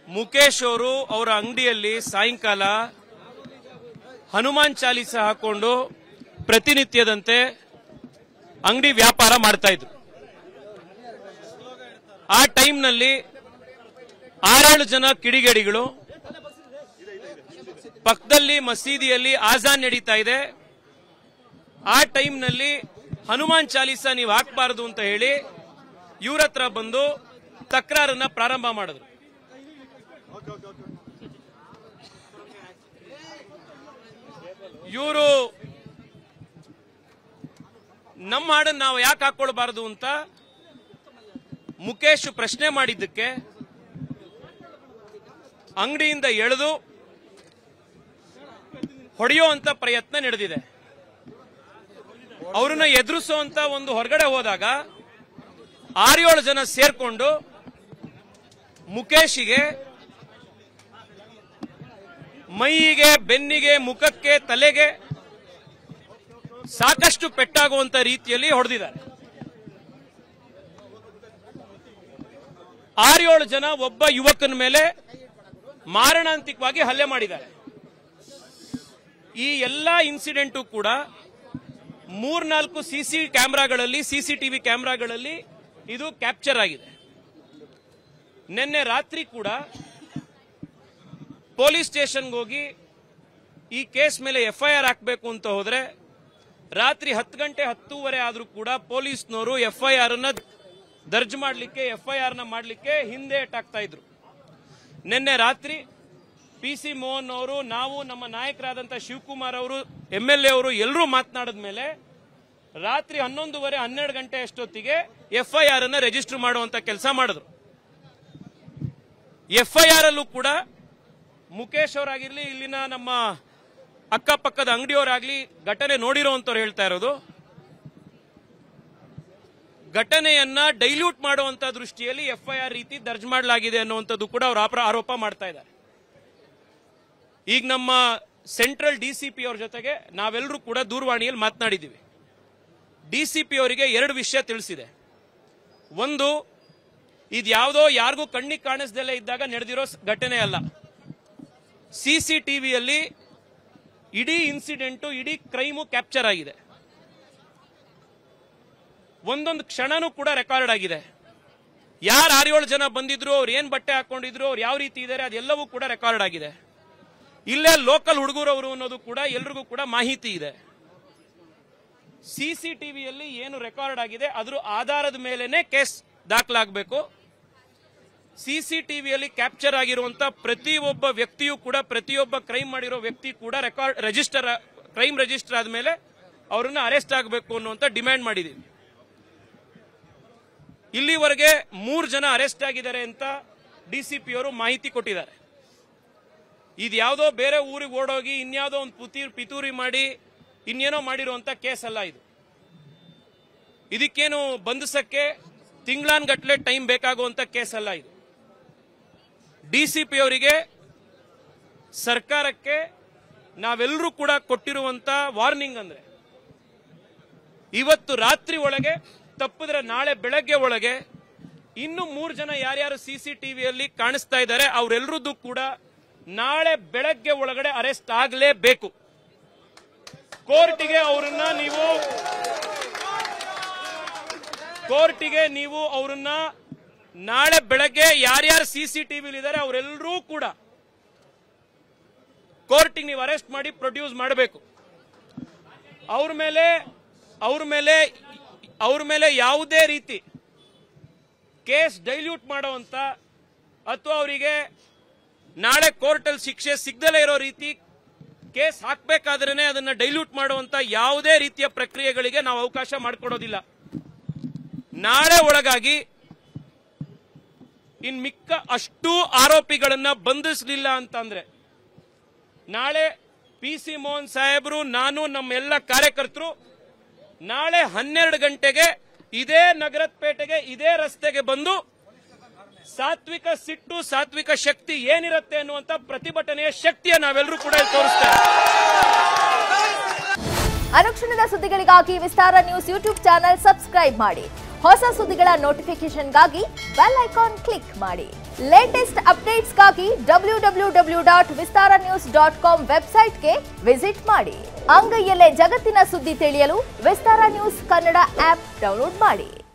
ಮುಖೇಶ್ ಅವರು ಅವರ ಅಂಗಡಿಯಲ್ಲಿ ಸಾಯಂಕಾಲ ಹನುಮಾನ್ ಚಾಲೀಸ ಹಾಕೊಂಡು ಪ್ರತಿನಿತ್ಯದಂತೆ ಅಂಗಡಿ ವ್ಯಾಪಾರ ಮಾಡ್ತಾ ಇದ್ರು ಆ ಟೈಮ್ನಲ್ಲಿ ಆರೇಳು ಜನ ಕಿಡಿಗೇಡಿಗಳು ಪಕ್ಕದಲ್ಲಿ ಮಸೀದಿಯಲ್ಲಿ ಆಜಾನ್ ನಡೀತಾ ಇದೆ ಆ ಟೈಮ್ನಲ್ಲಿ ಹನುಮಾನ್ ಚಾಲೀಸ ನೀವು ಹಾಕ್ಬಾರದು ಅಂತ ಹೇಳಿ ಇವ್ರ ಹತ್ರ ಬಂದು ತಕರಾರನ್ನ ಪ್ರಾರಂಭ ಮಾಡಿದ್ರು ಇವರು ನಮ್ಮ ಹಾಡನ್ನ ನಾವು ಯಾಕೆ ಹಾಕೊಳ್ಬಾರದು ಅಂತ ಮುಖೇಶ್ ಪ್ರಶ್ನೆ ಮಾಡಿದ್ದಕ್ಕೆ ಅಂಗಡಿಯಿಂದ ಎಳೆದು ಹೊಡೆಯುವಂತ ಪ್ರಯತ್ನ ನಡೆದಿದೆ ಅವರನ್ನ ಎದುರಿಸುವಂತ ಒಂದು ಹೊರಗಡೆ ಹೋದಾಗ ಆರೇಳು ಜನ ಸೇರ್ಕೊಂಡು ಮುಖೇಶಿಗೆ ಮೈಯಿಗೆ ಬೆನ್ನಿಗೆ ಮುಖಕ್ಕೆ ತಲೆಗೆ ಸಾಕಷ್ಟು ಪೆಟ್ಟಾಗುವಂತ ರೀತಿಯಲ್ಲಿ ಹೊಡೆದಿದ್ದಾರೆ ಆರೇಳು ಜನ ಒಬ್ಬ ಯುವಕನ ಮೇಲೆ ಮಾರಣಾಂತಿಕವಾಗಿ ಹಲ್ಲೆ ಮಾಡಿದ್ದಾರೆ ಈ ಎಲ್ಲಾ ಇನ್ಸಿಡೆಂಟು ಕೂಡ ಮೂರ್ನಾಲ್ಕು ಸಿಸಿ ಕ್ಯಾಮೆರಾಗಳಲ್ಲಿ ಸಿಸಿಟಿವಿ ಕ್ಯಾಮೆರಾಗಳಲ್ಲಿ ಇದು ಕ್ಯಾಪ್ಚರ್ ಆಗಿದೆ ನಿನ್ನೆ ರಾತ್ರಿ ಕೂಡ ಪೊಲೀಸ್ ಸ್ಟೇಷನ್ಗೆ ಹೋಗಿ ಈ ಕೇಸ್ ಮೇಲೆ ಎಫ್ಐಆರ್ ಹಾಕಬೇಕು ಅಂತ ಹೋದ್ರೆ ರಾತ್ರಿ ಹತ್ತು ಗಂಟೆ ಹತ್ತೂವರೆ ಆದ್ರೂ ಕೂಡ ಪೊಲೀಸ್ನವರು ಎಫ್ಐಆರ್ ಅನ್ನ ದರ್ಜ್ ಮಾಡಲಿಕ್ಕೆ ಎಫ್ಐಆರ್ ನ ಮಾಡಲಿಕ್ಕೆ ಹಿಂದೆ ಹಾಕ್ತಾ ಇದ್ರು ನಿನ್ನೆ ರಾತ್ರಿ ಪಿ ಸಿ ಮೋಹನ್ ಅವರು ನಾವು ನಮ್ಮ ನಾಯಕರಾದಂಥ ಶಿವಕುಮಾರ್ ಅವರು ಎಂ ಎಲ್ ಎ ಅವರು ಎಲ್ಲರೂ ಮಾತನಾಡಿದ ಮೇಲೆ ರಾತ್ರಿ ಹನ್ನೊಂದುವರೆ ಹನ್ನೆರಡು ಗಂಟೆ ಅಷ್ಟೊತ್ತಿಗೆ ಎಫ್ಐಆರ್ ಅನ್ನ ರಿಜಿಸ್ಟರ್ ಮಾಡುವಂತ ಕೆಲಸ ಮಾಡಿದ್ರು ಎಫ್ಐಆರ್ ಅಲ್ಲೂ ಕೂಡ ಮುಖೇಶ್ ಅವರಾಗಿರ್ಲಿ ಇಲ್ಲಿನ ನಮ್ಮ ಅಕ್ಕಪಕ್ಕದ ಅಂಗಡಿಯವರಾಗ್ಲಿ ಘಟನೆ ನೋಡಿರೋಂಥವ್ರು ಹೇಳ್ತಾ ಇರೋದು ಘಟನೆಯನ್ನ ಡೈಲ್ಯೂಟ್ ಮಾಡುವಂತ ದೃಷ್ಟಿಯಲ್ಲಿ ಎಫ್ಐಆರ್ ರೀತಿ ದರ್ಜ್ ಮಾಡಲಾಗಿದೆ ಅನ್ನುವಂಥದ್ದು ಕೂಡ ಅವರು ಆಪ್ರ- ಆರೋಪ ಮಾಡ್ತಾ ಇದ್ದಾರೆ ಈಗ ನಮ್ಮ ಸೆಂಟ್ರಲ್ ಡಿಸಿಪಿ ಅವ್ರ ಜೊತೆಗೆ ನಾವೆಲ್ಲರೂ ಕೂಡ ದೂರವಾಣಿಯಲ್ಲಿ ಮಾತನಾಡಿದ್ದೀವಿ ಡಿಸಿಪಿ ಅವರಿಗೆ ಎರಡು ವಿಷಯ ತಿಳಿಸಿದೆ ಒಂದು ಇದ್ಯಾವುದೋ ಯಾರಿಗೂ ಕಣ್ಣಿಗೆ ಕಾಣಿಸ್ದಲ್ಲೇ ಇದ್ದಾಗ ನಡೆದಿರೋ ಸ್- ಘಟನೆ ಅಲ್ಲ ಸಿಸಿಟಿವಿಯಲ್ಲಿ ಇಡೀ ಇನ್ಸಿಡೆಂಟು ಇಡೀ ಕ್ರೈಮು ಕ್ಯಾಪ್ಚರ್ ಆಗಿದೆ ಒಂದೊಂದು ಕ್ಷಣನೂ ಕೂಡ ರೆಕಾರ್ಡ್ ಆಗಿದೆ ಯಾರು ಆರೇಳು ಜನ ಬಂದಿದ್ರು ಅವ್ರು ಏನ್ ಬಟ್ಟೆ ಹಾಕೊಂಡಿದ್ರು ಅವ್ರು ಯಾವ ರೀತಿ ಇದ್ದಾರೆ ಅದೆಲ್ಲವೂ ಕೂಡ ರೆಕಾರ್ಡ್ ಆಗಿದೆ ಇಲ್ಲೇ ಲೋಕಲ್ ಹುಡುಗರವರು ಅನ್ನೋದು ಕೂಡ ಎಲ್ರಿಗೂ ಕೂಡ ಮಾಹಿತಿ ಇದೆ ಸಿಸಿಟಿವಿಯಲ್ಲಿ ಏನು ರೆಕಾರ್ಡ್ ಆಗಿದೆ ಅದ್ರ ಆಧಾರದ ಮೇಲೆನೆ ಕೇಸ್ ದಾಖಲಾಗಬೇಕು ಸಿಸಿಟಿವಿಯಲ್ಲಿ ಕ್ಯಾಪ್ಚರ್ ಆಗಿರುವಂತ ಪ್ರತಿಯೊಬ್ಬ ವ್ಯಕ್ತಿಯೂ ಕೂಡ ಪ್ರತಿಯೊಬ್ಬ ಕ್ರೈಮ್ ಮಾಡಿರೋ ವ್ಯಕ್ತಿ ಕೂಡ ರೆಕಾರ್ಡ್ ರಿಜಿಸ್ಟರ್ ಕ್ರೈಮ್ ರಿಜಿಸ್ಟರ್ ಆದ್ಮೇಲೆ ಅವರನ್ನ ಅರೆಸ್ಟ್ ಆಗಬೇಕು ಅನ್ನುವಂತ ಡಿಮ್ಯಾಂಡ್ ಮಾಡಿದೀವಿ ಇಲ್ಲಿವರೆಗೆ ಮೂರು ಜನ ಅರೆಸ್ಟ್ ಆಗಿದ್ದಾರೆ ಅಂತ ಡಿಸಿಪಿ ಅವರು ಮಾಹಿತಿ ಕೊಟ್ಟಿದ್ದಾರೆ ಇದ್ಯಾವುದೋ ಬೇರೆ ಊರಿಗೆ ಓಡೋಗಿ ಇನ್ಯಾವುದೋ ಒಂದು ಪುತಿ ಪಿತೂರಿ ಮಾಡಿ ಇನ್ನೇನೋ ಮಾಡಿರುವಂತ ಕೇಸ್ ಅಲ್ಲ ಇದು ಇದಕ್ಕೇನು ಬಂಧಿಸಕ್ಕೆ ತಿಂಗಳಾನ್ಗಟ್ಲೆ ಟೈಮ್ ಬೇಕಾಗುವಂತ ಕೇಸ್ ಅಲ್ಲ ಇದು ಡಿಸಿಪಿ ಅವರಿಗೆ ಸರ್ಕಾರಕ್ಕೆ ನಾವೆಲ್ಲರೂ ಕೂಡ ಕೊಟ್ಟಿರುವಂತ ವಾರ್ನಿಂಗ್ ಅಂದ್ರೆ ಇವತ್ತು ರಾತ್ರಿ ಒಳಗೆ ತಪ್ಪಿದ್ರೆ ನಾಳೆ ಬೆಳಗ್ಗೆ ಒಳಗೆ ಇನ್ನು ಮೂರು ಜನ ಯಾರ್ಯಾರು ಸಿಸಿಟಿವಿಯಲ್ಲಿ ಕಾಣಿಸ್ತಾ ಇದ್ದಾರೆ ಅವರೆಲ್ಲರದ್ದು ಕೂಡ ನಾಳೆ ಬೆಳಗ್ಗೆ ಒಳಗಡೆ ಅರೆಸ್ಟ್ ಆಗಲೇಬೇಕು ಕೋರ್ಟಿಗೆ ಅವರನ್ನ ನೀವು ಕೋರ್ಟಿಗೆ ನೀವು ಅವರನ್ನ ನಾಳೆ ಬೆಳಗ್ಗೆ ಯಾರ್ಯಾರು ಸಿಸಿಟಿವಿಲಿ ಇದ್ದಾರೆ ಅವರೆಲ್ಲರೂ ಕೂಡ ಕೋರ್ಟಿಗೆ ನೀವು ಅರೆಸ್ಟ್ ಮಾಡಿ ಪ್ರೊಡ್ಯೂಸ್ ಮಾಡಬೇಕು ಅವ್ರ ಮೇಲೆ ಅವ್ರ ಮೇಲೆ ಅವ್ರ ಮೇಲೆ ಯಾವುದೇ ರೀತಿ ಕೇಸ್ ಡೈಲ್ಯೂಟ್ ಮಾಡುವಂತ ಅಥವಾ ಅವರಿಗೆ ನಾಳೆ ಕೋರ್ಟಲ್ಲಿ ಶಿಕ್ಷೆ ಸಿಗ್ದಲೇ ಇರೋ ರೀತಿ ಕೇಸ್ ಹಾಕ್ಬೇಕಾದ್ರೇನೆ ಅದನ್ನ ಡೈಲ್ಯೂಟ್ ಮಾಡುವಂತ ಯಾವುದೇ ರೀತಿಯ ಪ್ರಕ್ರಿಯೆಗಳಿಗೆ ನಾವು ಅವಕಾಶ ಮಾಡಿಕೊಡೋದಿಲ್ಲ ನಾಳೆ ಒಳಗಾಗಿ ಇನ್ ಮಿಕ್ಕ ಅಷ್ಟು ಆರೋಪಿಗಳನ್ನ ಬಂಧಿಸಲಿಲ್ಲ ಅಂತಂದ್ರೆ ನಾಳೆ ಪಿ ಸಿ ಮೋಹನ್ ಸಾಹೇಬರು ನಾನು ನಮ್ಮ ಎಲ್ಲ ಕಾರ್ಯಕರ್ತರು ನಾಳೆ ಹನ್ನೆರಡು ಗಂಟೆಗೆ ಇದೇ ನಗರದ ಪೇಟೆಗೆ ಇದೇ ರಸ್ತೆಗೆ ಬಂದು ಸಾತ್ವಿಕ ಸಿಟ್ಟು ಸಾತ್ವಿಕ ಶಕ್ತಿ ಏನಿರುತ್ತೆ ಅನ್ನುವಂತ ಪ್ರತಿಭಟನೆಯ ಶಕ್ತಿಯ ನಾವೆಲ್ಲರೂ ಕೂಡ ಇಲ್ಲಿ ತೋರಿಸ್ತೇವೆ ಅನುಕ್ಷಣದ ಸುದ್ದಿಗಳಿಗಾಗಿ Vistara news YouTube channel subscribe ಮಾಡಿ ಹೊಸ ಸುದ್ದಿಗಳ ನೋಟಿಫಿಕೇಶನ್ಗಾಗಿ ಬೆಲ್ ಐಕಾನ್ ಕ್ಲಿಕ್ ಮಾಡಿ ಲೇಟೆಸ್ಟ್ ಅಪ್ಡೇಟ್ಸ್ಗಾಗಿ W W W dot Vistara news dot com ವೆಬ್ಸೈಟ್ಗೆ ವಿಸಿಟ್ ಮಾಡಿ ಅಂಗೈಯಲ್ಲೇ ಜಗತ್ತಿನ ಸುದ್ದಿ ತಿಳಿಯಲು Vistara news Kannada app download ಮಾಡಿ